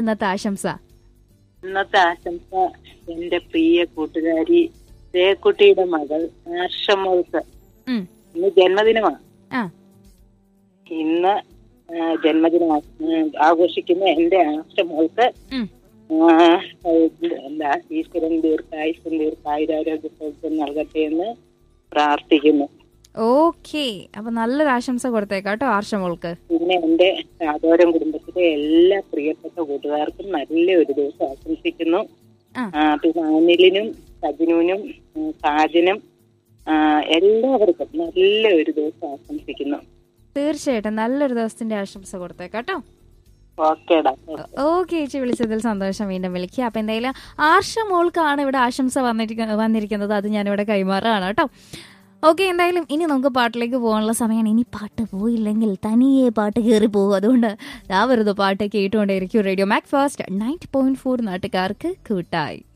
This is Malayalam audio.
ഇന്നത്തെ ആശംസ ഇന്നത്തെ ആശംസ എന്റെ പ്രിയ കൂട്ടുകാരി ജയക്കുട്ടിയുടെ മകൾ ആർഷമോൾക്ക് ഉം. ഇന്ന് ജന്മദിനമാണ് ആ ഇന്ന് ആ, ജന്മദിനം ആ- ഉം, ആഘോഷിക്കുന്ന എന്റെ ആർഷമോൾക്ക് ഉം. ആ, എന്താ ഈശ്വരൻ ദീർഘായുസും ദീർഘായുരാരോഗ്യ സൗഖ്യം നൽകട്ടെ എന്ന് പ്രാർത്ഥിക്കുന്നു ഓക്കെ അപ്പൊ നല്ലൊരു ആശംസ കൊടുത്തേക്കാം കേട്ടോ ആർഷമോൾക്ക് പിന്നെ എന്റെ ആദോരം കുടുംബത്തിലെ എല്ലാ പ്രിയപ്പെട്ട കൂട്ടുകാർക്കും നല്ല ഒരു ദിവസം ആശംസിക്കുന്നു ആ. ആ, പിന്നെ അനിലിനും സജിനുവിനും ഉം, സാജനും ആ, എല്ലാവർക്കും നല്ല ഒരു ദിവസം ആശംസിക്കുന്നു തീർച്ചയായിട്ടും നല്ലൊരു ദിവസത്തിന്റെ ആശംസ കൊടുത്തേക്കാം കേട്ടോ ഓക്കേടാ ഓക്കെ ചേച്ചി വിളിച്ചതിൽ സന്തോഷം വീണ്ടും വിളിക്കുക അപ്പൊ എന്തായാലും ആർഷ മോൾക്കാണ് ഇവിടെ ആശംസ വന്നിരിക്ക വന്നിരിക്കുന്നത് അത് ഞാനിവിടെ കൈമാറുകയാണ് കേട്ടോ ഓക്കെ എന്തായാലും ഇനി നമുക്ക് പാട്ടിലേക്ക് പോകാനുള്ള സമയമാണ് ഇനി പാട്ട് പോയില്ലെങ്കിൽ തനിയെ പാട്ട് കയറി പോകും അതുകൊണ്ട് ഞാൻ വെറുതെ പാട്ട് കേട്ടുകൊണ്ടേയിരിക്കും radio Macfast ninety point four നാട്ടുകാർക്ക് കൂട്ടായി